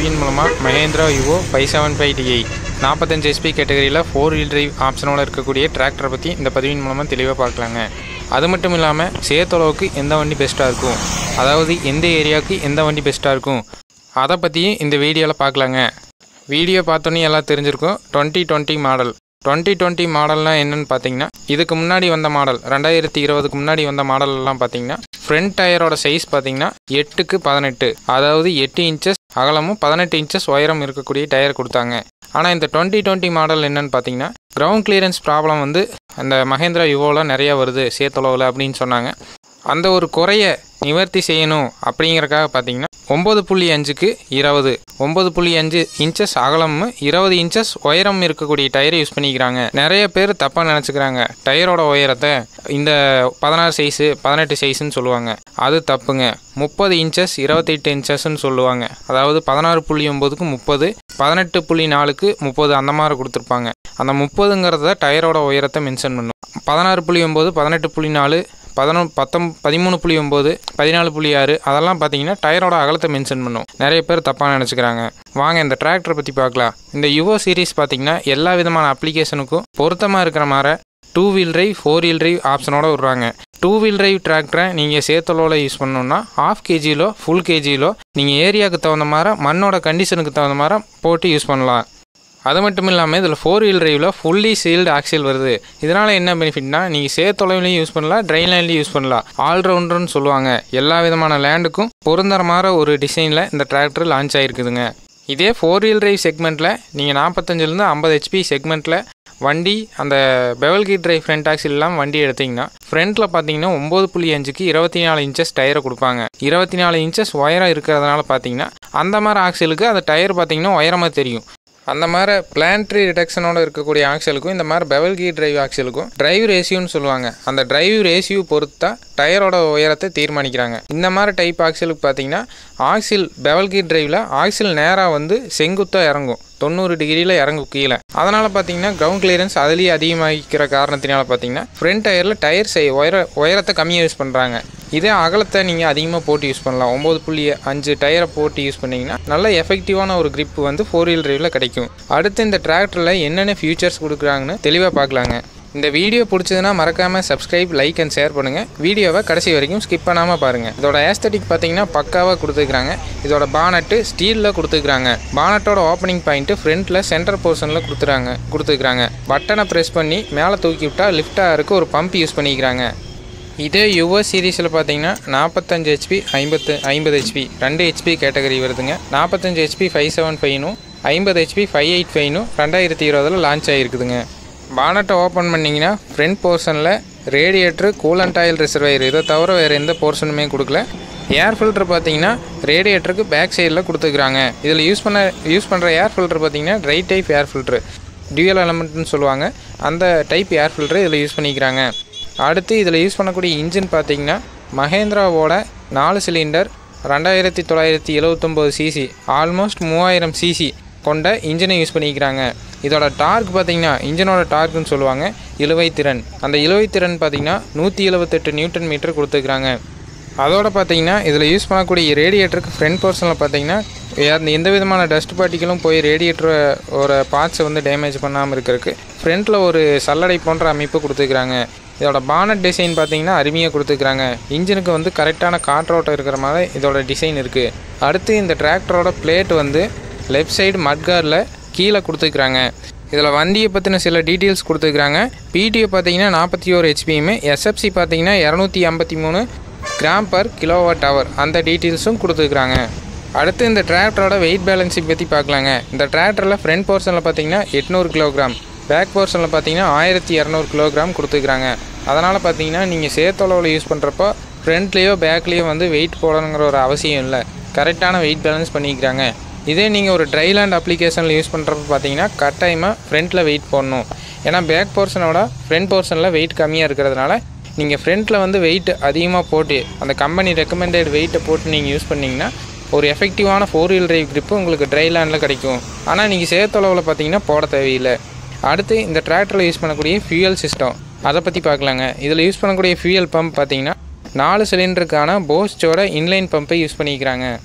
பதிவின் மூலமாக Mahindra Yuvo five seven five DI நாற்பத்தஞ்சு எஸ்பி கேட்டகரியில் ஃபோர் வீல் டிரைவ் ஆப்ஷனோட இருக்கக்கூடிய டிராக்டரை பற்றி இந்த பதிவின் மூலமாக தெளிவாக பார்க்கலாங்க அது மட்டும் இல்லாமல் சேத்தளவுக்கு எந்த வண்டி பெஸ்ட்டாக இருக்கும் அதாவது எந்த ஏரியாவுக்கு எந்த வண்டி பெஸ்ட்டாக இருக்கும் அதை பற்றியும் இந்த வீடியோவில் பார்க்கலாங்க வீடியோ பார்த்தோன்னே எல்லாம் தெரிஞ்சிருக்கும் twenty twenty model twenty twenty மாடல்னால் என்னென்னு பார்த்தீங்கன்னா இதுக்கு முன்னாடி வந்த மாடல் ரெண்டாயிரத்தி இருபதுக்கு முன்னாடி வந்த மாடல் எல்லாம் பார்த்தீங்கன்னா ஃப்ரண்ட் டயரோட சைஸ் பார்த்தீங்கன்னா எட்டுக்கு பதினெட்டு அதாவது எட்டு இன்ச்சஸ் அகலமும் பதினெட்டு இன்ச்சஸ் உயரம் இருக்கக்கூடிய டயர் கொடுத்தாங்க ஆனால் இந்த டுவெண்ட்டி டுவெண்ட்டி மாடல் என்னன்னு பார்த்தீங்கன்னா கிரவுண்ட் கிளியரன்ஸ் ப்ராப்ளம் வந்து அந்த மகேந்திரா யுவோவில் நிறைய வருது சேத்தளவில் அப்படின்னு சொன்னாங்க அந்த ஒரு குறைய நிவர்த்தி செய்யணும் அப்படிங்கறக்காக பார்த்தீங்கன்னா ஒம்பது புள்ளி அஞ்சுக்கு இருபது ஒம்பது புள்ளி அஞ்சு இன்ச்சஸ் அகலமும் இருபது இன்ச்சஸ் உயரம் இருக்கக்கூடிய டயரை யூஸ் பண்ணிக்கிறாங்க நிறைய பேர் தப்பாக நினச்சிக்கிறாங்க டயரோட உயரத்தை இந்த பதினாறு சைஸு பதினெட்டு சைஸுன்னு சொல்லுவாங்க அது தப்புங்க முப்பது இன்ச்சஸ் இருபத்தெட்டு இன்ச்சஸ்ன்னு சொல்லுவாங்க அதாவது பதினாறு புள்ளி ஒம்பதுக்கு முப்பது பதினெட்டு புள்ளி நாலுக்கு முப்பது அந்த மாதிரி கொடுத்துருப்பாங்க அந்த முப்பதுங்கிறத டயரோட உயரத்தை மென்ஷன் பண்ணும் பதினாறு புள்ளி ஒம்பது பதினெட்டு புள்ளி நாலு பதினொன்று பத்தொம் பதிமூணு புள்ளி ஒம்பது பதினாலு புள்ளி ஆறு அதெல்லாம் பார்த்தீங்கன்னா டயரோட அகலத்தை மென்ஷன் பண்ணும் நிறைய பேர் தப்பாக நினச்சிக்கிறாங்க வாங்க இந்த டிராக்டரை பற்றி பார்க்கலாம் இந்த யுவோ சீரிஸ் பார்த்தீங்கன்னா எல்லா விதமான அப்ளிகேஷனுக்கும் பொருத்தமாக இருக்கிற மாதிரி two wheel drive four wheel drive ஆப்ஷனோட விட்றாங்க டூ வீல் டிரைவ் டிராக்டரை நீங்கள் சேத்தலோவில் யூஸ் பண்ணணுன்னா ஆஃப் கேஜிலோ ஃபுல் கேஜிலோ நீங்கள் ஏரியாவுக்கு தகுந்த மாதிரி மண்ணோட கண்டிஷனுக்கு தகுந்த மாதிரி போட்டு யூஸ் பண்ணலாம் அது மட்டும் இல்லாமல் இதில் ஃபோர் வீல் டிரைவில் ஃபுல்லி சீல்டு ஆக்சில் வருது இதனால் என்ன பெனிஃபிட்னா நீங்கள் சேத்தொலைவிலையும் யூஸ் பண்ணலாம் ட்ரெயின் லைன்லையும் யூஸ் பண்ணலாம் ஆல்ரவுண்டர்னு சொல்லுவாங்க எல்லா விதமான லேண்டுக்கும் பொருந்தர மாதிரி ஒரு டிசைனில் இந்த டிராக்டர் லான்ச் ஆகிருக்குதுங்க இதே ஃபோர் வீல் டிரைவ் செக்மெண்ட்டில் நீங்கள் நாற்பத்தஞ்சிலேருந்து ஐம்பது ஹெச்பி செக்மெண்ட்டில் வண்டி அந்த பெவல்கி டிரைவ் ஃப்ரண்ட் ஆக்சில் இல்லாமல் வண்டி எடுத்திங்கன்னா ஃப்ரண்ட்டில் பார்த்தீங்கன்னா ஒம்பது புள்ளி அஞ்சுக்கு இருபத்தி நாலு இன்ச்சஸ் டயரை கொடுப்பாங்க இருபத்தி நாலு இன்ச்சஸ் உயரம் இருக்கிறதுனால பார்த்தீங்கன்னா அந்த மாதிரி ஆக்சிலுக்கு அந்த டயர் பார்த்தீங்கன்னா உயரமாக தெரியும் அந்த மாதிரி பிளான்ட்ரி ரிடக்ஷனோட இருக்கக்கூடிய ஆக்சலுக்கும் இந்த மாதிரி பெவல்கி டிரைவ் ஆக்சலுக்கும் டிரைவ் ரேஷியோன்னு சொல்லுவாங்க அந்த டிரைவ் ரேஷியோ பொறுத்தா டயரோட உயரத்தை தீர்மானிக்கிறாங்க இந்த மாதிரி டைப் ஆக்சலுக்கு பார்த்தீங்கன்னா ஆக்சில் பெவல்கி டிரைவில் ஆக்சில் நேராக வந்து செங்குத்தாக இறங்கும் தொண்ணூறு டிகிரியில் இறங்கும் கீழே அதனால் பார்த்தீங்கன்னா கிரவுண்ட் கிளியரன்ஸ் அதுலேயே அதிகமாகிக்கிற காரணத்தினால பார்த்தீங்கன்னா ஃப்ரண்ட் டயரில் டயர் செய் உயர உயரத்தை கம்மியாக யூஸ் பண்ணுறாங்க இதே அகலத்தை நீங்கள் அதிகமாக போட்டு யூஸ் பண்ணலாம் ஒம்பது புள்ளி அஞ்சு டயரை போட்டு யூஸ் பண்ணிங்கன்னா நல்ல எஃபெக்டிவான ஒரு grip வந்து ஃபோர் வீல் டிரைவில் கிடைக்கும் அடுத்து இந்த டிராக்டரில் என்னென்ன ஃபியூச்சர்ஸ் கொடுக்குறாங்கன்னு தெளிவாக பார்க்கலாங்க இந்த வீடியோ பிடிச்சதுன்னா மறக்காமல் சப்ஸ்கிரைப் லைக் அண்ட் ஷேர் பண்ணுங்கள் வீடியோவை கடைசி வரைக்கும் ஸ்கிப் பண்ணாமல் பாருங்கள் இதோட ஏஸ்தட்டிக் பார்த்தீங்கன்னா பக்காவாக கொடுத்துருக்காங்க இதோட பானட்டு ஸ்டீலில் கொடுத்துருக்காங்க பானட்டோட ஓப்பனிங் பாயிண்ட்டு ஃப்ரண்ட்டில் சென்டர் போர்ஷனில் கொடுத்துறாங்க கொடுத்துருக்காங்க பட்டனை ப்ரெஸ் பண்ணி மேலே தூக்கி விட்டால் லிஃப்டாக இருக்க ஒரு பம்ப் யூஸ் பண்ணிக்கிறாங்க இதே யுவ சீரீஸில் பார்த்தீங்கன்னா நாற்பத்தஞ்சு ஹெச்பி ஐம்பத்து ஐம்பது ஹெச்பி ரெண்டு ஹெச்பி கேட்டகரி வருதுங்க நாற்பத்தஞ்சு ஹெச்பி ஃபைவ் செவன் ஃபைவ்னும் ஐம்பது ஹெச்பி ஃபைவ் எயிட் ஃபைவ்னும் ரெண்டாயிரத்தி இருபதில் லான்ச் ஆகிருக்குதுங்க பானட்டை ஓப்பன் பண்ணிங்கன்னா ஃப்ரண்ட் போர்ஷனில் ரேடியேட்ரு கூலண்ட் ஆயில் ரிசர்வையர் இதை தவிர வேறு எந்த போர்ஷனுமே கொடுக்கல ஏர் ஃபில்டர் பார்த்தீங்கன்னா ரேடியேட்டருக்கு பேக் சைடில் கொடுத்துருக்குறாங்க இதில் யூஸ் பண்ண யூஸ் பண்ணுற ஏர் ஃபில்டர் பார்த்தீங்கன்னா dry type air filter dual எலமெண்ட்னு சொல்லுவாங்க அந்த டைப் ஏர் ஃபில்டர் இதில் யூஸ் பண்ணிக்கிறாங்க அடுத்து இதில் யூஸ் பண்ணக்கூடிய இன்ஜின் பார்த்தீங்கன்னா மகேந்திராவோட நாலு சிலிண்டர் ரெண்டாயிரத்தி தொள்ளாயிரத்தி எழுவத்தொம்போது சிசி ஆல்மோஸ்ட் மூவாயிரம் சிசி கொண்ட இன்ஜினை யூஸ் பண்ணிக்கிறாங்க இதோட டார்க் பார்த்தீங்கன்னா இன்ஜினோட டார்க்குன்னு சொல்லுவாங்க இழுவைத்திறன் அந்த இழுவைத்திறன் பார்த்தீங்கன்னா நூற்றி எழுபத்தெட்டு நியூட்டன் மீட்டர் கொடுத்துருக்குறாங்க அதோட பார்த்தீங்கன்னா இதில் யூஸ் பண்ணக்கூடிய ரேடியேட்டருக்கு ஃப்ரண்ட் போர்ஷனில் பார்த்தீங்கன்னா அந்த எந்த விதமான டஸ்ட் பார்ட்டிகளும் போய் ரேடியேட்டர் ஒரு பார்ட்ஸை வந்து டேமேஜ் பண்ணாமல் இருக்கிறதுக்கு ஃப்ரண்ட்டில் ஒரு சல்லடை போன்ற அமைப்பு கொடுத்துருக்குறாங்க இதோட பானட் டிசைன் பார்த்தீங்கன்னா அருமையாக கொடுத்துருக்குறாங்க இன்ஜினுக்கு வந்து கரெக்டான காற்றோட்டம் இருக்கிற மாதிரி இதோட டிசைன் இருக்குது அடுத்து இந்த டிராக்டரோட பிளேட் வந்து லெஃப்ட் சைடு மட்காரில் கீழே கொடுத்துருக்குறாங்க இதில் வண்டியை பற்றின சில டீட்டெயில்ஸ் கொடுத்துருக்குறாங்க பிடிஓ பார்த்தீங்கன்னா நாற்பத்தி ஒரு ஹெச்பியுமே எஸ்எஃப்சி பார்த்தீங்கன்னா இரநூத்தி ஐம்பத்தி மூணு கிராம் பர் கிலோவாட் ஹவர் அந்த டீட்டெயில்ஸும் கொடுத்துருக்குறாங்க அடுத்து இந்த டிராக்டரோட வெயிட் பேலன்ஸை பற்றி பார்க்கலாங்க இந்த டிராக்டரில் ஃப்ரண்ட் போர்ஷனில் பார்த்தீங்கன்னா எட்நூறு கிலோகிராம் பேக் போர்ஷனில் பார்த்தீங்கன்னா ஆயிரத்தி இரநூறு கிலோகிராம் கொடுத்துருக்குறாங்க அதனால் பார்த்தீங்கன்னா நீங்கள் சேத்தளவில் யூஸ் பண்ணுறப்போ ஃப்ரண்ட்லேயோ பேக்லேயோ வந்து வெயிட் போடணுங்கிற ஒரு அவசியம் இல்லை கரெக்டான வெயிட் பேலன்ஸ் பண்ணிக்கிறாங்க இதே நீங்கள் ஒரு ட்ரைலேண்ட் அப்ளிகேஷனில் யூஸ் பண்ணுறப்ப பார்த்தீங்கன்னா கட்டாயமாக ஃப்ரண்ட்டில் வெயிட் போடணும் ஏன்னா பேக் போர்ஷனோட ஃப்ரண்ட் போர்ஷனில் வெயிட் கம்மியாக இருக்கிறதுனால நீங்கள் ஃப்ரண்ட்டில் வந்து வெயிட் அதிகமாக போட்டு அந்த கம்பெனி ரெக்கமெண்டட் வெயிட்டை போட்டு நீங்கள் யூஸ் பண்ணிங்கன்னா ஒரு எஃபெக்டிவான ஃபோர் வீல் டிரைவ் grip உங்களுக்கு ட்ரை லேண்டில் கிடைக்கும் ஆனால் நீங்கள் சேத்தளவில் பார்த்தீங்கன்னா போட தேவையில்லை அடுத்து இந்த டிராக்டரில் யூஸ் பண்ணக்கூடிய ஃபியூயல் சிஸ்டம் அதை பற்றி பார்க்கலாங்க இதில் யூஸ் பண்ணக்கூடிய ஃபியூயல் பம்ப் பார்த்தீங்கன்னா நாலு சிலிண்டருக்கான போஸ்டோட இன்லைன் பம்பை யூஸ் பண்ணிக்கிறாங்க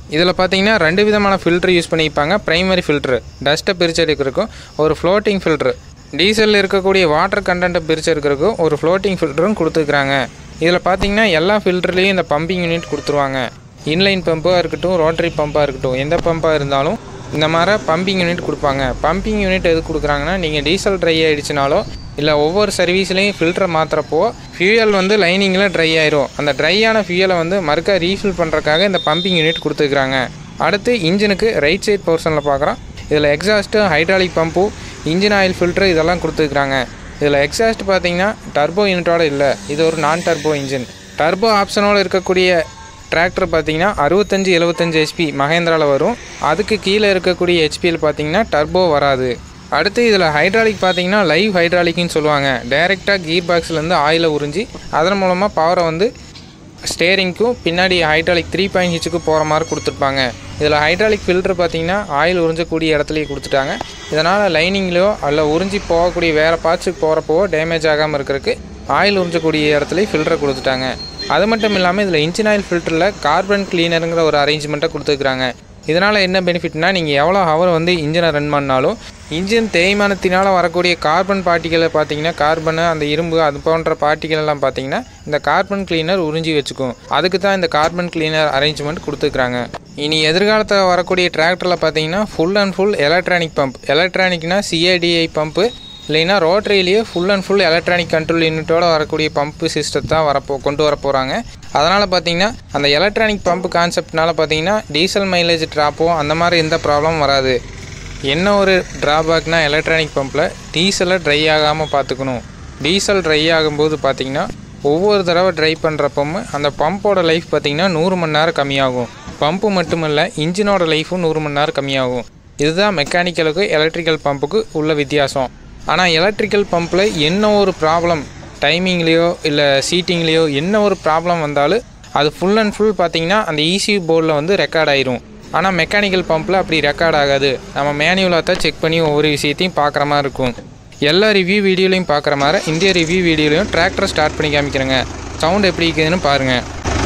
இதில் பார்த்தீங்கன்னா ரெண்டு விதமான ஃபில்ட்ரு யூஸ் பண்ணியிருப்பாங்க ப்ரைமரி ஃபில்ட்ரு டஸ்ட்டை பிரித்து எடுக்கிறதுக்கும் ஒரு ஃப்ளோட்டிங் ஃபில்ட்ரு டீசலில் இருக்கக்கூடிய வாட்டர் கண்டென்ட்டை பிரித்து எடுக்கிறதுக்கும் ஒரு ஃப்ளோட்டிங் ஃபில்டரும் கொடுத்துருக்குறாங்க இதில் பார்த்தீங்கன்னா எல்லா ஃபில்டர்லேயும் இந்த பம்பிங் யூனிட் கொடுத்துருவாங்க இன்லைன் பம்பாக இருக்கட்டும் ரோட்டரி பம்பாக இருக்கட்டும் எந்த பம்பாக இருந்தாலும் இந்த மாதிரி பம்பிங் யூனிட் கொடுப்பாங்க பம்பிங் யூனிட் எது கொடுக்குறாங்கன்னா நீங்கள் டீசல் ட்ரை ஆகிடுச்சினாலோ இல்லை ஒவ்வொரு சர்வீஸ்லேயும் ஃபில்டரை மாற்றுறப்போ ஃபியூயல் வந்து லைனிங்கில் ட்ரை ஆயிரும் அந்த ட்ரையான ஃபியூயலை வந்து மறுக்கா ரீஃபில் பண்ணுறக்காக இந்த பம்பிங் யூனிட் கொடுத்துருக்குறாங்க அடுத்து இன்ஜினுக்கு ரைட் சைட் போர்ஷனில் பார்க்குறோம் இதில் exhaust hydraulic pump engine oil filter இதெல்லாம் கொடுத்துருக்குறாங்க இதில் எக்ஸாஸ்ட் பார்த்தீங்கன்னா டர்போ யூனிட்டோட இல்லை இது ஒரு நான் டர்போ இன்ஜின் டர்போ ஆப்ஷனோடு இருக்கக்கூடிய டிராக்டர் பார்த்தீங்கன்னா அறுபத்தஞ்சு எழுபத்தஞ்சு ஹெச்பி மகேந்திராவில் வரும் அதுக்கு கீழே இருக்கக்கூடிய ஹெச்பியில் பார்த்தீங்கன்னா டர்போ வராது அடுத்து இதில் ஹைட்ராலிக் பார்த்தீங்கன்னா லைவ் ஹைட்ராலிக்னு சொல்லுவாங்க டைரெக்டாக கீர் பாக்ஸ்லேருந்து ஆயிலை உறிஞ்சி அதன் மூலமாக பவரை வந்து ஸ்டேரிங்க்கும் பின்னாடி ஹைட்ராலிக் த்ரீ பாயிண்ட் ஹிச்சுக்கு போகிற மாதிரி கொடுத்துருப்பாங்க இதில் ஹைட்ராலிக் ஃபில்டர் பார்த்தீங்கன்னா ஆயில் உறிஞ்சக்கூடிய இடத்துலையே கொடுத்துட்டாங்க இதனால் லைனிங்லையோ அல்ல உறிஞ்சி போகக்கூடிய வேறு பார்ட்ஸுக்கு போகிறப்போ டேமேஜ் ஆகாமல் இருக்கிறதுக்கு ஆயில் உறிஞ்சக்கூடிய இடத்துலையும் ஃபில்டரை கொடுத்துட்டாங்க அது மட்டும் இல்லாமல் இதில் இன்ஜின் ஆயில் ஃபில்டரில் கார்பன் கிளீனருங்கிற ஒரு அரேஞ்ச்மெண்ட்டை கொடுத்துருக்குறாங்க இதனால் என்ன பெனிஃபிட்னா நீங்கள் எவ்வளோ ஹவர் வந்து இன்ஜினை ரன் பண்ணாலும் இன்ஜின் தேய்மானத்தினால் வரக்கூடிய கார்பன் பார்ட்டிகளை பார்த்தீங்கன்னா கார்பனு அந்த இரும்பு அது போன்ற பார்ட்டிகள் எல்லாம் பார்த்தீங்கன்னா இந்த கார்பன் கிளீனர் உறிஞ்சி வச்சுக்கும் அதுக்கு தான் இந்த கார்பன் கிளீனர் அரேஞ்ச்மெண்ட் கொடுத்துருக்குறாங்க இனி எதிர்காலத்தில் வரக்கூடிய டிராக்டரில் பார்த்தீங்கன்னா full and full electronic pump எலக்ட்ரானிக்னா சிஐடிஐ பம்பு இல்லைன்னா ரோட்டரியிலேயே full and full electronic control யூனிட்டோட வரக்கூடிய பம்பு சிஸ்டத்தை தான் வரப்போ கொண்டு வர போகிறாங்க அதனால் பார்த்தீங்கன்னா அந்த எலக்ட்ரானிக் பம்பு கான்செப்ட்னால பார்த்தீங்கன்னா டீசல் மைலேஜ் ட்ராப்போ அந்த மாதிரி எந்த ப்ராப்ளமும் வராது என்ன ஒரு ட்ராபேக்னா எலக்ட்ரானிக் பம்பில் டீசலை ட்ரை ஆகாமல் பார்த்துக்கணும் டீசல் ட்ரை ஆகும்போது பார்த்தீங்கன்னா ஒவ்வொரு தடவை ட்ரை பண்ணுறப்பவும் அந்த பம்போட லைஃப் பார்த்தீங்கன்னா நூறு மணி நேரம் கம்மியாகும் பம்பு மட்டுமல்ல இன்ஜினோட லைஃபும் நூறு மணி நேரம் கம்மியாகும் இதுதான் மெக்கானிக்கலுக்கு எலக்ட்ரிக்கல் பம்புக்கு உள்ள வித்தியாசம் ஆனால் எலக்ட்ரிக்கல் பம்பில் என்ன ஒரு ப்ராப்ளம் டைமிங்லேயோ இல்லை சீட்டிங்லேயோ என்ன ஒரு ப்ராப்ளம் வந்தாலும் அது ஃபுல் அண்ட் ஃபுல் பார்த்தீங்கன்னா அந்த ECU போர்டில் வந்து ரெக்கார்ட் ஆயிரும் ஆனால் மெக்கானிக்கல் பம்பில் அப்படி ரெக்கார்ட் ஆகாது நம்ம மேனுவலாக தான் செக் பண்ணி ஒவ்வொரு விஷயத்தையும் பார்க்குற மாதிரி இருக்கும் எல்லா ரிவ்யூ வீடியோலையும் பார்க்குற மாதிரி இந்த ரிவ்யூ வீடியோலையும் டிராக்டரை ஸ்டார்ட் பண்ணி காமிக்கிறேங்க சவுண்ட் எப்படி இருக்குதுன்னு பாருங்கள்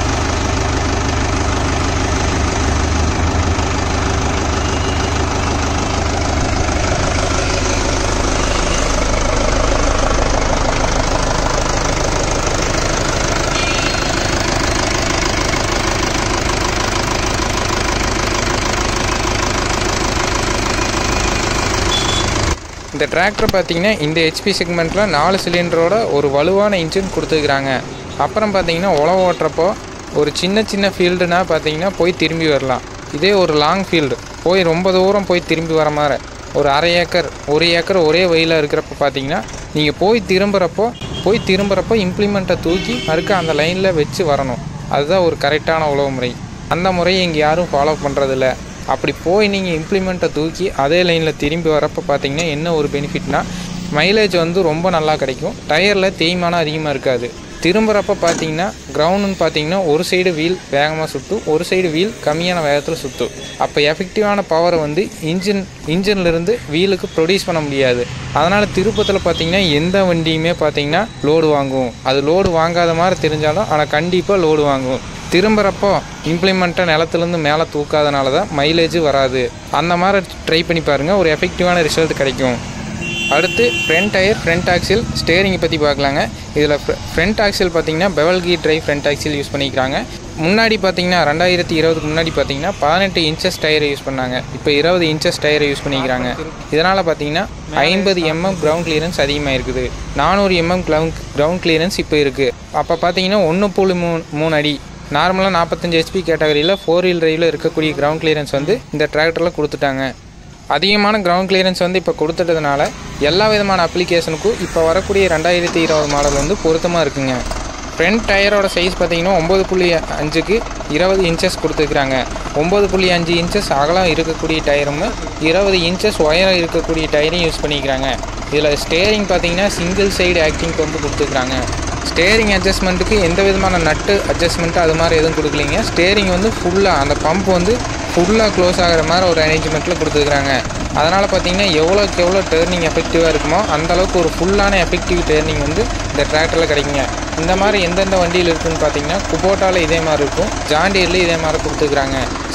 இந்த டிராக்டர் பார்த்தீங்கன்னா இந்த ஹெச்பி செக்மெண்ட்டில் நாலு சிலிண்டரோட ஒரு வலுவான இன்ஜின் கொடுத்துருக்குறாங்க அப்புறம் பார்த்தீங்கன்னா உழவு ஓட்டுறப்போ ஒரு சின்ன சின்ன ஃபீல்டுனா பார்த்தீங்கன்னா போய் திரும்பி வரலாம் இதே ஒரு லாங் ஃபீல்டு போய் ரொம்ப தூரம் போய் திரும்பி வர மாதிரி ஒரு அரை ஏக்கர் ஒரு ஏக்கர் ஒரே வயலில் இருக்கிறப்ப பார்த்தீங்கன்னா நீங்கள் போய் திரும்புகிறப்போ போய் திரும்புகிறப்போ இம்ப்ளிமெண்ட்டை தூக்கி மறுக்க அந்த லைனில் வச்சு வரணும் அதுதான் ஒரு கரெக்டான உழவு முறை அந்த முறையை இங்கே யாரும் ஃபாலோ பண்ணுறதில்ல அப்படி போய் நீங்கள் இம்ப்ளிமெண்ட்டை தூக்கி அதே லைனில் திரும்பி வரப்போ பார்த்தீங்கன்னா என்ன ஒரு பெனிஃபிட்னா மைலேஜ் வந்து ரொம்ப நல்லா கிடைக்கும் டயரில் தேய்மானம் அதிகமாக இருக்காது திரும்புகிறப்ப பார்த்தீங்கன்னா கிரவுண்டுன்னு பார்த்தீங்கன்னா ஒரு சைடு வீல் வேகமாக சுற்றும் ஒரு சைடு வீல் கம்மியான வேகத்தில் சுற்றும் அப்போ எஃபெக்டிவான பவரை வந்து இன்ஜின் இன்ஜின்லேருந்து வீலுக்கு ப்ரொடியூஸ் பண்ண முடியாது அதனால் திருப்பத்தில் பார்த்தீங்கன்னா எந்த வண்டியுமே பார்த்தீங்கன்னா லோடு வாங்கும் அது லோடு வாங்காத மாதிரி தெரிஞ்சாலும் ஆனால் கண்டிப்பாக லோடு வாங்கும் திரும்புகிறப்போ இம்ப்ளிமெண்ட்டை நிலத்துலேருந்து மேலே தூக்காதனால தான் மைலேஜ் வராது அந்த மாதிரி ட்ரை பண்ணி பாருங்கள் ஒரு எஃபெக்டிவான ரிசல்ட் கிடைக்கும் அடுத்து ஃப்ரண்ட் டயர் ஃப்ரண்ட் ஆக்சில் ஸ்டேரிங்கை பற்றி பார்க்கலாங்க இதில் ஃப்ரண்ட் ஆக்சில் பார்த்தீங்கன்னா பெவல் கீ ட்ரைவ் ஃப்ரண்ட் ஆக்சில் யூஸ் பண்ணிக்கிறாங்க முன்னாடி பார்த்தீங்கன்னா ரெண்டாயிரத்தி இருபதுக்கு முன்னாடி பார்த்தீங்கன்னா பதினெட்டு இன்ச்சஸ் டயரை யூஸ் பண்ணாங்க இப்போ இருபது இன்ச்சஸ் டயரை யூஸ் பண்ணிக்கிறாங்க இதனால் பார்த்தீங்கன்னா ஐம்பது எம்எம் கிரவுண்ட் கிளியரன்ஸ் அதிகமாக இருக்குது நானூறு எம்எம் கிரவுண்ட் கிரவுண்ட் கிளியரன்ஸ் இப்போ இருக்குது அப்போ பார்த்தீங்கன்னா ஒன்று புள்ளி மூணு மூணு அடி நார்மலாக நாற்பத்தஞ்சு ஹெச்பி கேட்டகரியில் ஃபோர் வீல் டிரைவில் இருக்கக்கூடிய கிரவுண்ட் கிளியரன்ஸ் வந்து இந்த டிராக்டரில் கொடுத்துட்டாங்க அதிகமான கிரவுண்ட் கிளியரன்ஸ் வந்து இப்போ கொடுத்துட்டதுனால எல்லா விதமான அப்ளிகேஷனுக்கும் இப்போ வரக்கூடிய ரெண்டாயிரத்தி இருபது மாடல் வந்து பொருத்தமாக இருக்குங்க ஃப்ரண்ட் டயரோட சைஸ் பார்த்தீங்கன்னா ஒம்பது புள்ளி அஞ்சுக்கு இருபது இன்ச்சஸ் கொடுத்துருக்குறாங்க ஒம்பது புள்ளி அஞ்சு இன்ச்சஸ் அகலம் இருக்கக்கூடிய டயரும் இருபது இன்ச்சஸ் உயரம் இருக்கக்கூடிய டயரையும் யூஸ் பண்ணிக்கிறாங்க இதில் ஸ்டேரிங் பார்த்தீங்கன்னா சிங்கிள் சைடு ஆக்டிங் பம்பு கொடுத்துருக்குறாங்க ஸ்டேரிங் அட்ஜஸ்ட்மெண்ட்டுக்கு எந்த விதமான நட்டு அட்ஜஸ்ட்மெண்ட்டு அது மாதிரி எதுவும் கொடுக்கலிங்க ஸ்டேரிங் வந்து ஃபுல்லாக அந்த பம்ப் வந்து ஃபுல்லாக க்ளோஸ் ஆகிற மாதிரி ஒரு அரேஞ்ச்மெண்ட்டில் கொடுத்துருக்குறாங்க அதனால் பார்த்தீங்கன்னா எவ்வளோக்கு எவ்வளோ டேர்னிங் எஃபெக்டிவாக இருக்குமோ அந்த அளவுக்கு ஒரு ஃபுல்லான எஃபெக்டிவ் டேர்னிங் வந்து இந்த டிராக்டரில் கிடைக்குங்க இந்த மாதிரி எந்தெந்த வண்டியில் இருக்குன்னு பார்த்தீங்கன்னா குபோட்டாவில் இதே மாதிரி இருக்கும் ஜாண்டியரில் இதே மாதிரி கொடுத்துருக்குறாங்க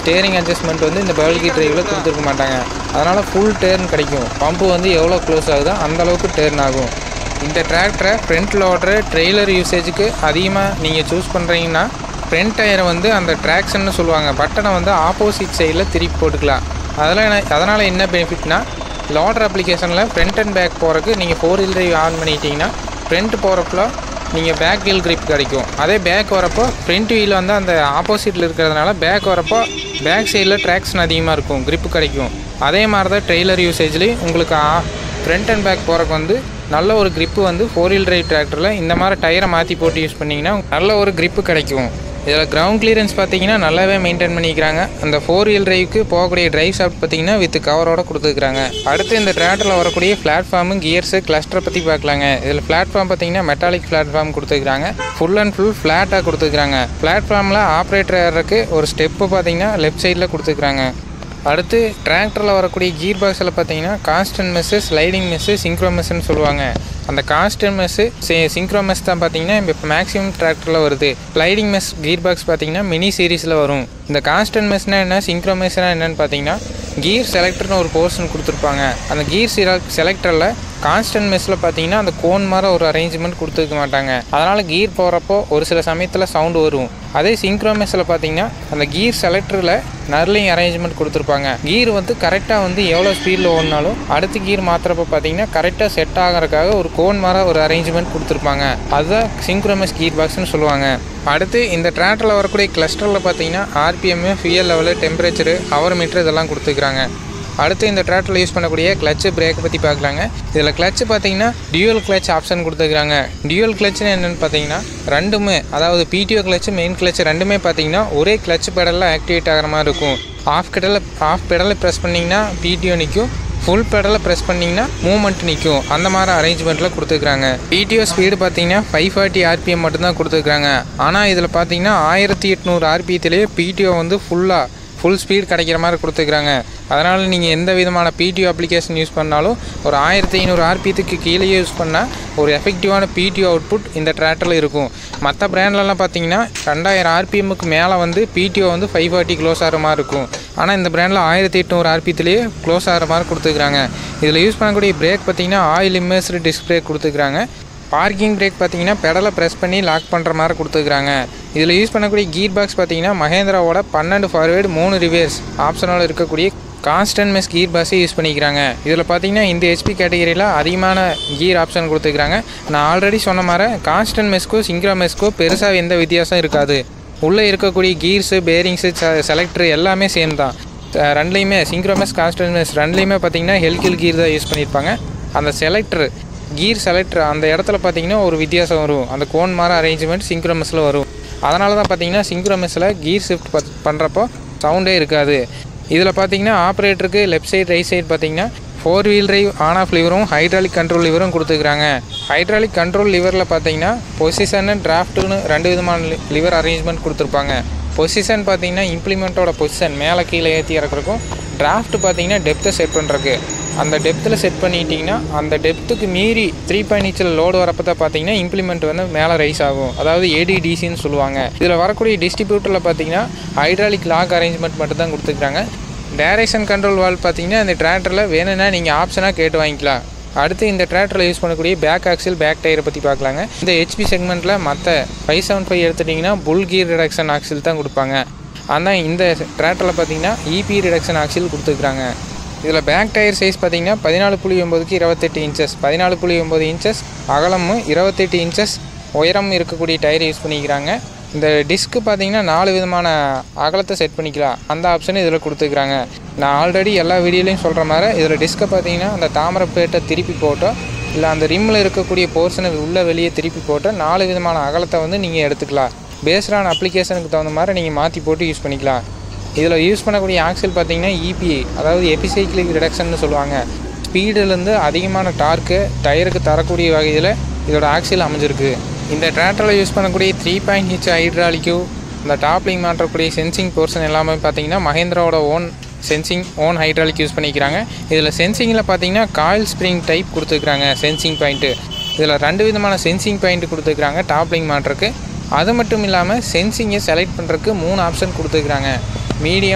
ஸ்டேரிங் அட்ஜஸ்ட்மெண்ட் வந்து இந்த பல்கி டிரைவில் கொடுத்துருக்க மாட்டாங்க அதனால் ஃபுல் டேர்ன் கிடைக்கும் பம்பு வந்து எவ்வளோ க்ளோஸ் ஆகுதோ அந்த அளவுக்கு டேர்ன் ஆகும் இந்த டிராக்டரை ஃப்ரண்ட் லோடரு ட்ரெய்லர் யூசேஜுக்கு அதிகமாக நீங்கள் சூஸ் பண்ணுறீங்கன்னா ஃப்ரண்ட் டயரை வந்து அந்த ட்ராக்ஷன்னு சொல்லுவாங்க பட்டனை வந்து ஆப்போசிட் சைடில் திருப்பி போட்டுக்கலாம் அதில் என்ன அதனால் என்ன பெனிஃபிட்னா லோடர் அப்ளிகேஷனில் ஃப்ரண்ட் அண்ட் பேக் போகிறதுக்கு நீங்கள் ஃபோர் வீல் டிரைவ் ஆன் பண்ணிட்டீங்கன்னா ஃப்ரண்ட் போகிறப்போ நீங்கள் பேக் வீல் grip கிடைக்கும் அதே பேக் வரப்போ ஃப்ரண்ட் வீல் வந்து அந்த ஆப்போசிட்டில் இருக்கிறதுனால பேக் வரப்போ பேக் சைடில் ட்ராக்ஷன் அதிகமாக இருக்கும் grip கிடைக்கும் அதே மாதிரி தான் ட்ரெய்லர் யூசேஜ்லேயும் உங்களுக்கு ஃப்ரண்ட் அண்ட் பேக் போகிறக்கு வந்து நல்ல ஒரு grip வந்து ஃபோர் வீல் டிரைவ் டிராக்டரில் இந்த மாதிரி டயரை மாற்றி போட்டு யூஸ் பண்ணிங்கன்னா நல்ல ஒரு grip கிடைக்கும் இதில் கிரவுண்ட் கிளியரன்ஸ் பார்த்தீங்கன்னா நல்லாவே மெயின்டைன் பண்ணிக்கிறாங்க அந்த ஃபோர் வீல் டிரைவுக்கு போகக்கூடிய டிரைவ் ஷாஃப்ட் பார்த்தீங்கன்னா வித் கவரோட கொடுத்துருக்காங்க அடுத்து இந்த டிராக்டரில் வரக்கூடிய பிளாட்ஃபார்மு கியர்ஸு கிளஸ்டரை பற்றி பார்க்கலாங்க இதில் பிளாட்ஃபார்ம் பார்த்தீங்கன்னா மெட்டாலிக் பிளாட்ஃபார்ம் கொடுத்துருக்காங்க ஃபுல் அண்ட் ஃபுல் ஃப்ளாட்டாக கொடுத்துருக்காங்க பிளாட்ஃபார்மில் ஆப்ரேட்டர் ஏறக்கு ஒரு ஸ்டெப்பு பார்த்தீங்கன்னா லெஃப்ட் சைடில் கொடுத்துருக்காங்க அடுத்து டிராக்டரில் வரக்கூடிய கீர் பாக்ஸில் பார்த்தீங்கன்னா constant mesh sliding mesh synchro மெஸ்ஸுன்னு சொல்லுவாங்க அந்த கான்ஸ்டன்ட் மெஸ்ஸு சிங்க்ரோ மெஸ் தான் பார்த்தீங்கன்னா இப்போ மேக்ஸிமம் டிராக்டரில் வருது ஸ்லைடிங் மெஸ் கீர் பாக்ஸ் பார்த்தீங்கன்னா மினி சீரீஸில் வரும் இந்த கான்ஸ்டன்ட் மெஸ்னால் என்ன சிங்க்ரோ மெஸ்னால் என்னன்னு பார்த்தீங்கன்னா கீர் செலக்டர்னு ஒரு போர்ஷன் கொடுத்துருப்பாங்க அந்த கீர் செலக்டரில் கான்ஸ்டன்ட் மெஸ்ஸில் பார்த்தீங்கன்னா அந்த கோன் மாதிரி ஒரு அரேஞ்ச்மெண்ட் கொடுத்துருக்க மாட்டாங்க அதனால் கீர் போகிறப்போ ஒரு சில சமயத்தில் சவுண்டு வரும் அதே சிங்க்ரோ மெஸ்ஸில் பார்த்தீங்கன்னா அந்த கீர் செலக்டரில் நர்லிங் அரேஞ்ச்மெண்ட் கொடுத்துருப்பாங்க கீர் வந்து கரெக்டாக வந்து எவ்வளோ ஸ்பீடில் ஓடினாலும் அடுத்த கீர் மாற்றுறப்ப பார்த்தீங்கன்னா கரெக்டாக செட் ஆகிறதுக்காக ஒரு கோன் மாதிரி ஒரு அரேஞ்ச்மெண்ட் கொடுத்துருப்பாங்க அதுதான் சிங்க்ரோமஸ் கீர் பாக்ஸ்னு சொல்லுவாங்க அடுத்து இந்த டிராக்டரில் வரக்கூடிய கிளஸ்டரில் பார்த்தீங்கன்னா RPM fuel level temperature hour meter இதெல்லாம் கொடுத்துருக்காங்க அடுத்து இந்த டிராக்டரில் யூஸ் பண்ணக்கூடிய கிளச்சு பிரேக்கை பற்றி பார்க்கலாங்க இதில் கிளச்சு பார்த்தீங்கன்னா டியூவல் கிளச் ஆப்ஷன் கொடுத்துருக்காங்க டியூவல் கிளச்சுன்னு என்னென்னு பார்த்தீங்கன்னா ரெண்டுமே அதாவது பிடிஓ கிளச்சு மெயின் கிளச் ரெண்டுமே பார்த்தீங்கன்னா ஒரே கிளச் பெடலில் ஆக்டிவேட் ஆகிற மாதிரி இருக்கும் ஆஃப் பெடலில் ஆஃப் பெடலில் ப்ரெஸ் பண்ணிங்கன்னா பிடிஓ நிற்கும் ஃபுல் பெடலில் ப்ரெஸ் பண்ணிங்கன்னா மூவ்மெண்ட் நிற்கும் அந்த மாதிரி அரேஞ்ச்மெண்ட்டில் கொடுத்துருக்காங்க பிடிஓ ஸ்பீடு பார்த்தீங்கன்னா ஃபைவ் ஃபார்ட்டி ஆர்பிஎம் மட்டும்தான் கொடுத்துருக்காங்க ஆனால் இதில் பார்த்தீங்கன்னா ஆயிரத்தி எட்நூறு ஆர்பிஎத்திலேயே பிடிஓ வந்து ஃபுல்லாக ஃபுல் ஸ்பீட் கிடைக்கிற மாதிரி கொடுத்துருக்காங்க அதனால் நீங்கள் எந்த விதமான பிடிஓ அப்ளிகேஷன் யூஸ் பண்ணாலும் ஒரு ஆயிரத்தி ஐநூறு ஆர்பிஎத்துக்கு கீழே யூஸ் பண்ணால் ஒரு எஃபெக்டிவான பிடிஓ அவுட்புட் இந்த டிராக்டரில் இருக்கும் மற்ற பிராண்ட்லலாம் பார்த்தீங்கன்னா ரெண்டாயிரம் ஆர்பிஎம்முக்கு மேலே வந்து பிடிஓ வந்து ஃபைவ் ஃபார்ட்டி க்ளோஸ் ஆகிற மாதிரி இருக்கும் ஆனால் இந்த பிராண்டில் ஆயிரத்தி எட்நூறு ஆர்பிஎத்துலேயே க்ளோஸ் ஆகிற மாதிரி கொடுத்துருக்காங்க இதில் யூஸ் பண்ணக்கூடிய பிரேக் பார்த்தீங்கன்னா ஆயில் இம்மர்ஸ்டு டிஸ்க் பிரேக் கொடுத்துருக்காங்க பார்க்கிங் பிரேக் பார்த்தீங்கன்னா பெடலை ப்ரெஸ் பண்ணி லாக் பண்ணுற மாதிரி கொடுத்துருக்காங்க இதில் யூஸ் பண்ணக்கூடிய கீர் பாக்ஸ் பார்த்தீங்கன்னா மகேந்திராவோட பன்னெண்டு ஃபார்வேர்டு மூணு ரிவேர்ஸ் ஆப்ஷனோட இருக்கக்கூடிய கான்ஸ்டன்ட் மெஸ் கீர் பாஸை யூஸ் பண்ணிக்கிறாங்க இதில் பார்த்தீங்கன்னா இந்த ஹெச்பி கேட்டகரியில் அதிகமான கீர் ஆப்ஷன் கொடுத்துருக்காங்க நான் ஆல்ரெடி சொன்ன மாதிரி கான்ஸ்டன்ட் மெஸ்க்கோ சிங்க்ரா மெஸ்க்கோ பெருசாக எந்த வித்தியாசம் இருக்காது உள்ளே இருக்கக்கூடிய கீர்ஸு பேரிங்ஸு செலக்டர் எல்லாமே சேம் தான் அஹ் ரெண்டுலேயுமே சிங்க்ரோமெஸ் கான்ஸ்டன்ட் மெஸ் ரெண்டுலேயுமே பார்த்தீங்கன்னா ஹெல்கில் கீர் தான் யூஸ் பண்ணியிருப்பாங்க அந்த செலக்டர் கீர் செலக்டர் அந்த இடத்துல பார்த்தீங்கன்னா ஒரு வித்தியாசம் வரும் அந்த கோன் மாதிரி அரேஞ்ச்மெண்ட் சிங்க்ரோமெஸில் வரும் அதனால தான் பார்த்தீங்கன்னா சிங்க்ரோமெஸில் கீர் ஷிஃப்ட் பண்ணுறப்போ சவுண்டே இருக்காது இதில் பார்த்தீங்கன்னா ஆப்ரேட்டருக்கு லெஃப்ட் சைடு ரைட் சைடு பார்த்தீங்கன்னா four wheel drive on off லிவரும் ஹைட்ராலிக் கண்ட்ரோல் லிவரும் கொடுத்துருக்காங்க ஹைட்ராலிக் கண்ட்ரோல் லிவரில் பார்த்தீங்கன்னா பொசிஷனு டிராஃப்ட்டுன்னு ரெண்டு விதமான லிவர் அரேஞ்ச்மெண்ட் கொடுத்துருப்பாங்க பொசிஷன் பார்த்தீங்கன்னா இம்ப்ளிமெண்ட்டோட பொசிஷன் மேலே கீழே ஏற்றி இறக்குறக்கும் டிராஃப்ட் பார்த்தீங்கன்னா டெப்த்தை செட் பண்ணுறக்கு அந்த டெப்த்தில் செட் பண்ணிட்டீங்கன்னா அந்த டெப்த்துக்கு மீறி த்ரீ பாயிண்ட் இன்ச்சில் லோடு வரப்போ தான் பார்த்தீங்கன்னா இம்ப்ளிமெண்ட் வந்து மேலே ரைஸ் ஆகும் அதாவது ஏடிடிசின்னு சொல்லுவாங்க இதில் வரக்கூடிய டிஸ்ட்ரிபியூட்டரில் பார்த்தீங்கன்னா ஹைட்ராலிக் லாக் அரேஞ்ச்மெண்ட் மட்டும் தான் கொடுத்துருக்காங்க டைரக்ஷன் கண்ட்ரோல் வால் பார்த்தீங்கன்னா இந்த டிராக்டரில் வேணும்னா நீங்கள் ஆப்ஷனாக கேட்டு வாங்கிக்கலாம் அடுத்து இந்த டிராக்டரில் யூஸ் பண்ணக்கூடிய பேக் ஆக்சில் பேக் டயரை பற்றி பார்க்கலாங்க இந்த ஹெச்பி செக்மெண்ட்டில் மற்ற ஃபைவ் செவன் ஃபைவ் எடுத்துட்டிங்கன்னா புல் கீர் ரிடக்ஷன் ஆக்சில் தான் கொடுப்பாங்க ஆனால் இந்த டிராக்டரில் பார்த்தீங்கன்னா இபி ரிடக்ஷன் ஆக்சில் கொடுத்துருக்காங்க இதில் பேக் டயர் சைஸ் பார்த்தீங்கன்னா பதினாலு புள்ளி ஒம்பதுக்கு இருபத்தெட்டு இன்ச்சஸ் பதினாலு புள்ளி ஒம்பது இன்ச்சஸ் அகலமும் இருபத்தெட்டு இன்ச்சஸ் உயரம் இருக்கக்கூடிய டயர் யூஸ் பண்ணிக்கிறாங்க இந்த டிஸ்க்கு பார்த்தீங்கன்னா நாலு விதமான அகலத்தை செட் பண்ணிக்கலாம் அந்த ஆப்ஷன் இதில் கொடுத்துருக்குறாங்க நான் ஆல்ரெடி எல்லா வீடியோலையும் சொல்கிற மாதிரி இதில் டிஸ்க்கை பார்த்தீங்கன்னா அந்த தாமரை பிளேட்டை திருப்பி போட்டோ இல்லை அந்த ரிம்மில் இருக்கக்கூடிய போர்ஷனை உள்ளே வெளியே திருப்பி போட்டோ நாலு விதமான அகலத்தை வந்து நீங்கள் எடுத்துக்கலாம் பேஸ்டான அப்ளிகேஷனுக்கு தகுந்த மாதிரி நீங்கள் மாற்றி போட்டு யூஸ் பண்ணிக்கலாம் இதில் யூஸ் பண்ணக்கூடிய ஆக்சில் பார்த்தீங்கன்னா இபிஐ அதாவது எபிசைக்கிளிக் ரிடக்ஷன் சொல்லுவாங்க ஸ்பீடுலேருந்து அதிகமான டார்க்கு டயருக்கு தரக்கூடிய வகையில் இதோட ஆக்சில் அமைஞ்சிருக்கு இந்த டிராக்டரில் யூஸ் பண்ணக்கூடிய த்ரீ பாயிண்ட் ஹிச் ஹைட்ராலிக்கு இந்த டாப்லிங் மாற்றக்கூடிய சென்சிங் போர்ஷன் எல்லாமே பார்த்தீங்கன்னா மஹேந்திராவோட own sensing own hydraulic use பண்ணிக்கிறாங்க இதில் சென்சிங்கில் பார்த்தீங்கன்னா காயில் ஸ்ப்ரிங் டைப் கொடுத்துருக்குறாங்க சென்சிங் பாயிண்ட்டு இதில் ரெண்டு விதமான சென்சிங் பாயிண்ட் கொடுத்துருக்குறாங்க டாப்லிங் மாற்றக்கு அது மட்டும் இல்லாமல் சென்சிங்கை செலக்ட் பண்ணுறதுக்கு மூணு ஆப்ஷன் கொடுத்துருக்குறாங்க மீடியம்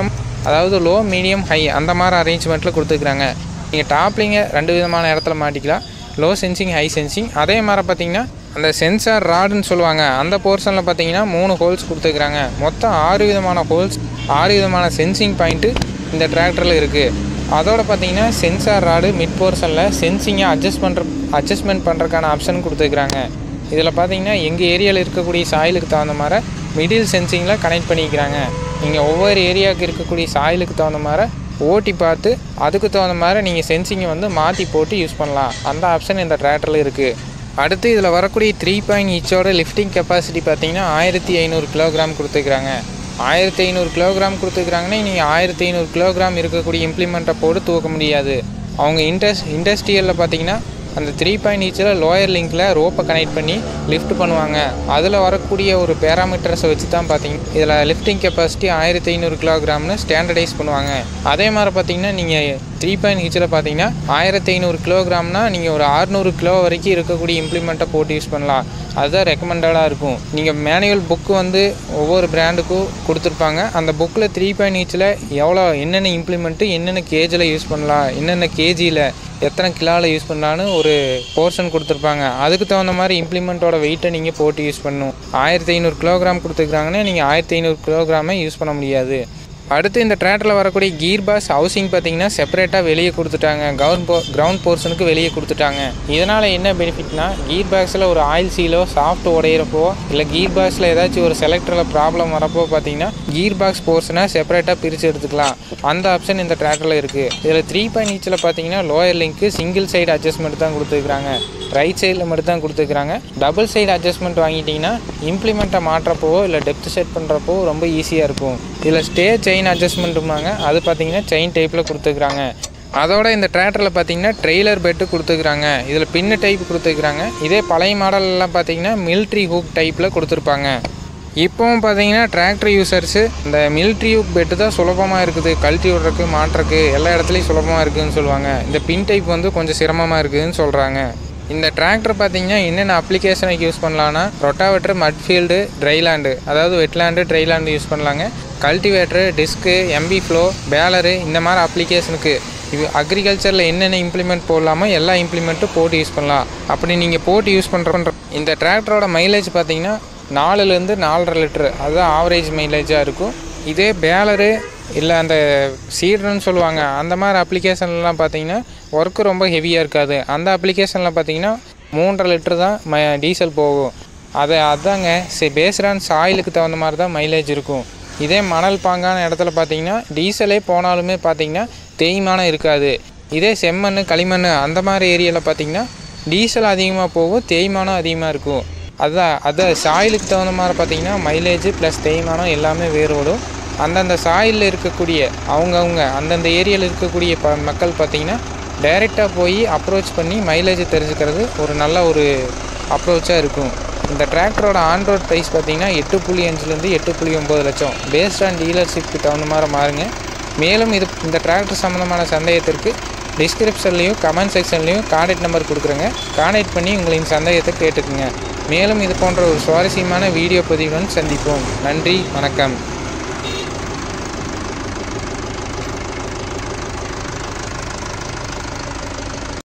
அதாவது லோ மீடியம் ஹை அந்த மாதிரி அரேஞ்ச்மெண்ட்டில் கொடுத்துருக்குறாங்க நீங்கள் டாப்லிங்க ரெண்டு விதமான இடத்துல மாட்டிக்கலாம் லோ சென்சிங் ஹை சென்சிங் அதே மாதிரி பார்த்தீங்கன்னா அந்த சென்சார் ராடுன்னு சொல்லுவாங்க அந்த போர்ஷனில் பார்த்தீங்கன்னா மூணு ஹோல்ஸ் கொடுத்துருக்குறாங்க மொத்தம் ஆறு விதமான ஹோல்ஸ் ஆறு விதமான சென்சிங் பாயிண்ட்டு இந்த டிராக்டரில் இருக்குது அதோட பார்த்தீங்கன்னா சென்சார் ராடு மிட் போர்ஷனில் சென்சிங்கை அட்ஜஸ்ட் பண்ணுற அட்ஜஸ்ட்மெண்ட் பண்ணுறதுக்கான ஆப்ஷன் கொடுத்துருக்குறாங்க இதில் பார்த்தீங்கன்னா எங்கள் ஏரியாவில் இருக்கக்கூடிய சாயிலுக்கு தகுந்த மாதிரி மிடில் சென்சிங்கில் கனெக்ட் பண்ணிக்கிறாங்க நீங்கள் ஒவ்வொரு ஏரியாவுக்கு இருக்கக்கூடிய சாயிலுக்கு தகுந்த மாதிரி ஓட்டி பார்த்து அதுக்கு தகுந்த மாதிரி நீங்கள் சென்சிங்கை வந்து மாற்றி போட்டு யூஸ் பண்ணலாம் அந்த ஆப்ஷன் இந்த டிராக்டரில் இருக்குது அடுத்து இதில் வரக்கூடிய த்ரீ பாயிண்ட் இச்சோட லிஃப்டிங் கெப்பாசிட்டி பார்த்தீங்கன்னா ஆயிரத்தி ஐநூறு கிலோகிராம் கொடுத்துருக்குறாங்க ஆயிரத்தி ஐநூறு கிலோகிராம் கொடுத்துருக்குறாங்கன்னா நீங்கள் ஆயிரத்தி ஐநூறு கிலோகிராம் இருக்கக்கூடிய இம்ப்ளிமெண்ட்டை போட்டு தூக்க முடியாது அவங்க இண்டஸ் இண்டஸ்ட்ரியலில் பார்த்தீங்கன்னா அந்த த்ரீ பாயிண்ட் ஈச்சில் லோயர் லிங்கில் ரோப்பை கனெக்ட் பண்ணி லிஃப்ட் பண்ணுவாங்க அதில் வரக்கூடிய ஒரு பேராமீட்டர்ஸை வச்சு தான் பார்த்தீங்க இதில் லிஃப்டிங் கெப்பாசிட்டி ஆயிரத்தி ஐநூறு கிலோகிராம்னு ஸ்டாண்டர்டைஸ் பண்ணுவாங்க அதே மாதிரி பார்த்தீங்கன்னா நீங்கள் த்ரீ பாயிண்ட் ஹீச்சில் பார்த்தீங்கன்னா ஆயிரத்தி ஐநூறு கிலோகிராம்னா நீங்கள் ஒரு அறுநூறு கிலோ வரைக்கும் இருக்கக்கூடிய இம்ப்ளிமெண்ட்டை போட்டு யூஸ் பண்ணலாம் அதுதான் ரெக்கமெண்டடாக இருக்கும் நீங்கள் மேனுவல் புக்கு வந்து ஒவ்வொரு பிராண்டுக்கும் கொடுத்துருப்பாங்க அந்த புக்கில் த்ரீ பாயிண்ட் ஈச்சில் எவ்வளோ என்னென்ன இம்ப்ளிமெண்ட்டு என்னென்ன கேஜில் யூஸ் பண்ணலாம் என்னென்ன கேஜியில் எத்தனை கிலோவில் யூஸ் பண்ணலான்னு ஒரு போர்ஷன் கொடுத்துருப்பாங்க அதுக்கு தகுந்த மாதிரி இம்ப்ளிமெண்ட்டோட வெயிட்டை நீங்கள் போட்டு யூஸ் பண்ணணும் ஆயிரத்தி ஐநூறு கிலோகிராம் கொடுத்துருக்காங்கன்னா நீங்கள் ஆயிரத்தி ஐநூறு கிலோகிராமே யூஸ் பண்ண முடியாது அடுத்து இந்த ட்ராக்டரில் வரக்கூடிய கீர் பாஸ் ஹவுசிங் பார்த்தீங்கன்னா செப்பரேட்டாக வெளியே கொடுத்துட்டாங்க கிரவுண்ட் போ கிரவுண்ட் போர்ஷனுக்கு வெளியே கொடுத்துட்டாங்க இதனால் என்ன பெனிஃபிட்னா கீர் பாக்ஸில் ஒரு ஆயில் சீலோ சாஃப்ட் உடையிறப்போ இல்லை கீர் பாக்ஸில் ஏதாச்சும் ஒரு செலக்டரில் ப்ராப்ளம் வரப்போ பார்த்தீங்கன்னா கீர் பாக்ஸ் போர்ஷனை செப்பரேட்டாக பிரித்து எடுத்துக்கலாம் அந்த ஆப்ஷன் இந்த ட்ராக்டரில் இருக்குது இதில் த்ரீ பாயிண்ட் ஈச்சில் பார்த்தீங்கன்னா லோயர் லிங்க்கு சிங்கிள் சைடு அட்ஜஸ்ட்மெண்ட் தான் கொடுத்துருக்காங்க ரைட் சைடில் மட்டும் தான் கொடுத்துருக்காங்க டபுள் சைடு அட்ஜஸ்ட்மெண்ட் வாங்கிட்டிங்கன்னா இம்ப்ளிமெண்ட்டை மாட்டுறப்போ இல்லை டெப்த் செட் பண்ணுறப்போ ரொம்ப ஈஸியாக இருக்கும் இதில் ஸ்டே செயின் அட்ஜஸ்ட்மெண்ட்டுமாங்க அது பார்த்தீங்கன்னா செயின் டைப்பில் கொடுத்துருக்குறாங்க அதோட இந்த டிராக்டரில் பார்த்தீங்கன்னா ட்ரெய்லர் பெட்டு கொடுத்துருக்குறாங்க இதில் பின்னு டைப் கொடுத்துருக்குறாங்க இதே பழைய மாடல்லாம் பார்த்தீங்கன்னா மிலிட்ரி ஹூக் டைப்பில் கொடுத்துருப்பாங்க இப்போவும் பார்த்தீங்கன்னா டிராக்டர் யூசர்ஸு இந்த மிலிட்ரி ஹூக் பெட்டு தான் சுலபமாக இருக்குது கழட்டி விட்றக்கு மாட்டுறக்கு எல்லா இடத்துலையும் சுலபமாக இருக்குதுன்னு சொல்லுவாங்க இந்த பின் டைப் வந்து கொஞ்சம் சிரமமாக இருக்குதுன்னு சொல்கிறாங்க இந்த டிராக்டர் பார்த்தீங்கன்னா என்னென்ன அப்ளிகேஷனுக்கு யூஸ் பண்ணலான்னா ரொட்டாவேட்டர் மட்ஃபீல்டு ட்ரைலாண்டு அதாவது வெட்லாண்டு ட்ரைலாண்டு யூஸ் பண்ணலாங்க cultivator disc MB plough baler இந்த மாதிரி அப்ளிகேஷனுக்கு இது அக்ரிகல்ச்சரில் என்னென்ன இம்ப்ளிமெண்ட் போடலாமோ எல்லா இம்ப்ளிமெண்ட்டும் போட்டு யூஸ் பண்ணலாம் அப்படி நீங்கள் போட்டு யூஸ் பண்ணுற இந்த டிராக்டரோட மைலேஜ் பார்த்தீங்கன்னா நாலுலேருந்து நாலரை லிட்ரு அதுதான் ஆவரேஜ் மைலேஜாக இருக்கும் இதே பேலரு இல்லை அந்த சீடர்னு சொல்லுவாங்க அந்த மாதிரி அப்ளிகேஷன்லாம் பார்த்தீங்கன்னா ஒர்க்கு ரொம்ப ஹெவியாக இருக்காது அந்த அப்ளிகேஷனில் பார்த்தீங்கன்னா மூன்றரை லிட்டர் தான் ம டீசல் போகும் அது அதாங்க சே பேஸ்டான் சாயிலுக்கு தகுந்த மாதிரி தான் மைலேஜ் இருக்கும் இதே மணல் பாங்கான இடத்துல பார்த்தீங்கன்னா டீசலே போனாலுமே பார்த்தீங்கன்னா தேய்மானம் இருக்காது இதே செம்மண் களிமண் அந்த மாதிரி ஏரியாவில் பார்த்தீங்கன்னா டீசல் அதிகமாக போகும் தேய்மானம் அதிகமாக இருக்கும் அதுதான் அதான் சாயிலுக்கு தகுந்த மாதிரி பார்த்தீங்கன்னா மைலேஜ் ப்ளஸ் தேய்மானம் எல்லாமே வேறுபடும் அந்தந்த சாயிலில் இருக்கக்கூடிய அவங்கவுங்க அந்தந்த ஏரியாவில் இருக்கக்கூடிய ப மக்கள் பார்த்தீங்கன்னா டைரெக்டாக போய் அப்ரோச் பண்ணி மைலேஜ் தெரிஞ்சுக்கிறது ஒரு நல்ல ஒரு அப்ரோச்சாக இருக்கும் இந்த டிராக்டரோட ஆன்ரோட் ப்ரைஸ் பார்த்தீங்கன்னா எட்டு புள்ளி அஞ்சுலேருந்து எட்டு புள்ளி ஒம்பது லட்சம் பேஸ்ட் ஆன் டீலர்ஷிப்க்கு தகுந்த மாதிரி மாறுங்க மேலும் இது இந்த டிராக்டர் சம்மந்தமான சந்தேகத்திற்கு டிஸ்கிரிப்ஷன்லேயும் கமெண்ட் செக்ஷன்லேயும் கான்டாக்ட் நம்பர் கொடுக்குறேங்க கான்டாக்ட் பண்ணி உங்களின் சந்தேகத்தை கேட்டுக்குங்க மேலும் இது போன்ற ஒரு சுவாரஸ்யமான வீடியோ பதிவுடன் சந்திப்போம் நன்றி வணக்கம்